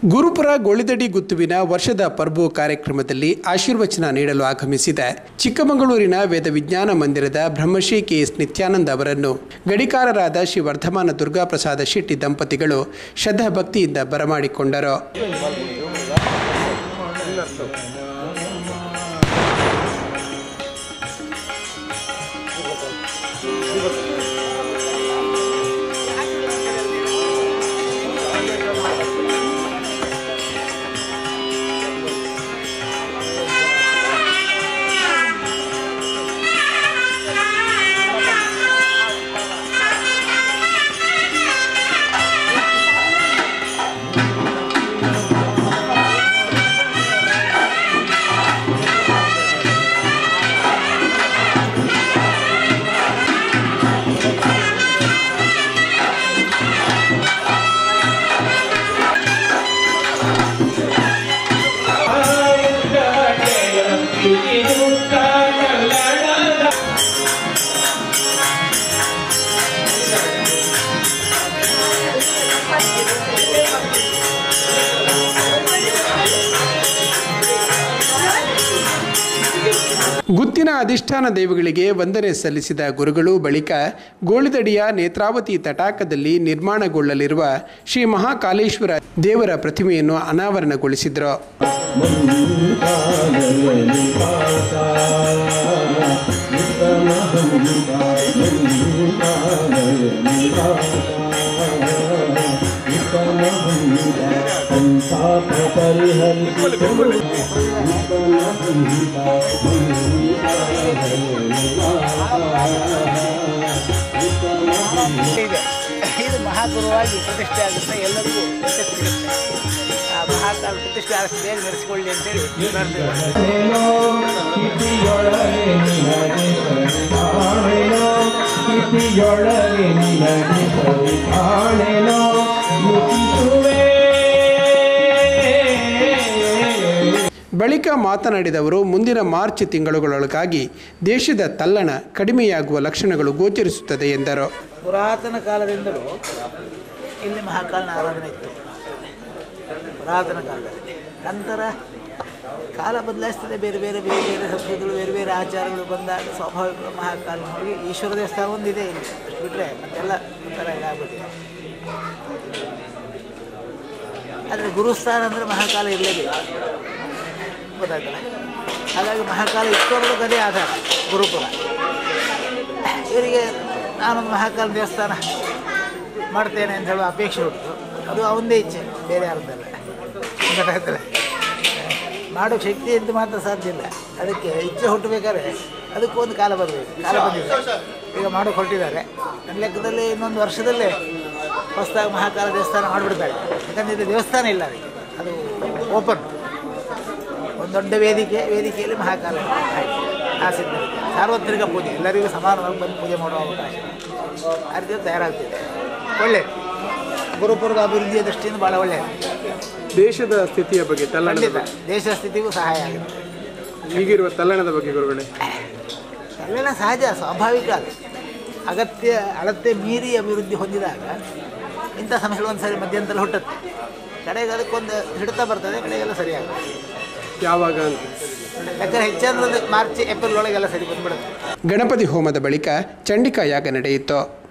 ಗುರುಪುರ ಗೋಳಿದಡಿ ಗುತ್ತುವಿನ ವರ್ಷದ ಪರ್ಬು ಕಾರ್ಯಕ್ರಮದಲ್ಲಿ ಆಶೀರ್ವಚನ ನೀಡಲು ಆಗಮಿಸಿದ ಚಿಕ್ಕಮಗಳೂರಿನ ವೇದ ವಿಜ್ಞಾನ ಮಂದಿರದ ಬ್ರಹ್ಮಶ್ರೀ ಕೆ ಎಸ್ ನಿತ್ಯಾನಂದ ಅವರನ್ನು ಗಡಿಕಾರರಾದ ಶ್ರೀ ವರ್ಧಮಾನ ದುರ್ಗಾಪ್ರಸಾದ ಶೆಟ್ಟಿ ದಂಪತಿಗಳು ಶ್ರದ್ಧಾಭಕ್ತಿಯಿಂದ ಬರಮಾಡಿಕೊಂಡರು ಗುತ್ತಿನ ಅಧಿಷ್ಠಾನ ದೇವಗಳಿಗೆ ವಂದನೆ ಸಲ್ಲಿಸಿದ ಗುರುಗಳು ಬಳಿಕ ಗೋಳಿದಡಿಯ ನೇತ್ರಾವತಿ ತಟಾಕದಲ್ಲಿ ನಿರ್ಮಾಣಗೊಳ್ಳಲಿರುವ ಶ್ರೀ ಮಹಾಕಾಲೇಶ್ವರ ದೇವರ ಪ್ರತಿಮೆಯನ್ನು ಅನಾವರಣಗೊಳಿಸಿದರು ಇದೆ ಇದು ಮಹಾಗುರುವಾಗಿ ಪ್ರತಿಷ್ಠೆ ಆಗುತ್ತೆ ಎಲ್ಲರಿಗೂ ಯಶಸ್ಸು ಸಿಗುತ್ತೆ ಆ ಮಹಾಕಾಲ ಪ್ರತಿಷ್ಠೆ ಆದಷ್ಟು ಬೇಗ ನಡೆಸಿಕೊಳ್ಳಿ ಅಂತೇಳಿ ಪ್ರಾರ್ಥನೆ ಿಯೊಳಗೆ ನಿನಗೆ ಕಾಣೆನೋ ಮುಗಿಸುವೆ ಬಳಿಕ ಮಾತನಾಡಿದವರು ಮುಂದಿನ ಮಾರ್ಚ್ ತಿಂಗಳುಗಳೊಳಗಾಗಿ ದೇಶದ ತಲ್ಲಣ ಕಡಿಮೆಯಾಗುವ ಲಕ್ಷಣಗಳು ಗೋಚರಿಸುತ್ತದೆ ಎಂದರು ಪುರಾತನ ಕಾಲದಿಂದಲೂ ಇಲ್ಲಿ ಮಹಾಕಾಲನ ಆರಾಧನೆ ಇತ್ತು ಪುರಾತನ ಕಾಲದಲ್ಲಿ ನಂತರ ಕಾಲ ಬದಲಾಯಿಸ್ತದೆ ಬೇರೆ ಬೇರೆ ಬೇರೆ ಬೇರೆ ಸಂಸ್ಕೃತಿಗಳು ಬೇರೆ ಬೇರೆ ಆಚಾರಗಳು ಬಂದಾಗ ಸ್ವಾಭಾವಿಕ ಮಹಾಕಾಲ ಹೋಗಿ ಈಶ್ವರ ದೇವಸ್ಥಾನ ಒಂದಿದೆ ಇಲ್ಲಿ ಅಷ್ಟು ಬಿಟ್ಟರೆ ಮತ್ತೆಲ್ಲ ಒಂಥರ ಇದಾಗ್ಬಿಟ್ಟಿದೆ ಆದರೆ ಗುರುಸ್ಥಾನ ಅಂದರೆ ಮಹಾಕಾಲ ಇರಲೇಬೇಕು ಗೊತ್ತಾಗ್ತದೆ ಹಾಗಾಗಿ ಮಹಾಕಾಲ ಇತ್ತು ಅನ್ನೋದು ಅದೇ ಆಧಾರ ಗುರುಪುರ ಇವರಿಗೆ ನಾನೊಂದು ಮಹಾಕಾಲ ದೇವಸ್ಥಾನ ಮಾಡ್ತೇನೆ ಅಂತ ಹೇಳುವ ಅಪೇಕ್ಷೆ ಉಂಟು ಅದು ಅವನದೇ ಇಚ್ಛೆ ಬೇರೆ ಯಾರ್ದಲ್ಲ ಗೊತ್ತಾಗ್ತದೆ ಮಾಡೋ ಶಕ್ತಿ ಅಂತ ಮಾತ್ರ ಸಾಧ್ಯ ಇಲ್ಲ ಅದಕ್ಕೆ ಇಚ್ಛೆ ಹುಟ್ಟಬೇಕಾದ್ರೆ ಅದಕ್ಕೂ ಒಂದು ಕಾಲ ಬರಬೇಕು ಕಾಲ ಬಂದಿದೆ ಈಗ ಮಾಡೋಕೆ ಹೊರಟಿದ್ದಾರೆ ನನ್ನ ಲೆಕ್ಕದಲ್ಲಿ ಇನ್ನೊಂದು ವರ್ಷದಲ್ಲೇ ಹೊಸದಾಗಿ ಮಹಾಕಾಲ ದೇವಸ್ಥಾನ ಮಾಡಿಬಿಡ್ತಾರೆ ಯಾಕಂದರೆ ಇದು ದೇವಸ್ಥಾನ ಇಲ್ಲ ಅದಕ್ಕೆ ಅದು ಓಪನ್ ಒಂದು ದೊಡ್ಡ ವೇದಿಕೆ ವೇದಿಕೆಯಲ್ಲಿ ಮಹಾಕಾಲ ಆಯ್ತು ಆ ಸಿದ್ಧತೆ ಸಾರ್ವತ್ರಿಕ ಪೂಜೆ ಎಲ್ಲರಿಗೂ ಸಮಾನವಾಗಿ ಬಂದು ಪೂಜೆ ಮಾಡುವ ಅವಕಾಶ ಆ ರೀತಿ ತಯಾರಾಗ್ತಿದೆ ಒಳ್ಳೆಯದು ಗುರುಪುರದ ಅಭಿವೃದ್ಧಿಯ ದೃಷ್ಟಿಯಿಂದ ಭಾಳ ಒಳ್ಳೆಯದು ದೇಶದ ಸ್ಥಿತಿಯ ಬಗ್ಗೆ ಖಂಡಿತ ದೇಶ ಸ್ಥಿತಿಗೂ ಸಹಾಯ ಆಗುತ್ತೆ ಈಗಿರುವ ತಲ್ಲಣದ ಬಗ್ಗೆ ಗುರುಗಳೇ ಅಲ್ಲೆಲ್ಲ ಸಹಜ ಸ್ವಾಭಾವಿಕ ಅದು ಅಗತ್ಯ ಅಳತೆ ಮೀರಿ ಅಭಿವೃದ್ಧಿ ಹೊಂದಿದಾಗ ಇಂಥ ಸಮಸ್ಯೆಗಳು ಒಂದು ಸರಿ ಮಧ್ಯಂತರ ಹುಟ್ಟುತ್ತೆ ಕಡೆಗೆ ಅದಕ್ಕೊಂದು ಹಿಡಿತ ಬರ್ತದೆ ಕಡೆಗೆಲ್ಲ ಸರಿಯಾಗುತ್ತೆ ಯಾವಾಗ ಅಂತ ಯಾಕಂದ್ರೆ ಹೆಚ್ಚಂದ್ರೆ ಮಾರ್ಚ್ ಏಪ್ರಿಲ್ ಒಳಗೆಲ್ಲ ಸರಿ ಬಂದ್ಬಿಡುತ್ತೆ ಗಣಪತಿ ಹೋಮದ ಬಳಿಕ ಚಂಡಿಕಾ ಯಾಗ ನಡೆಯಿತು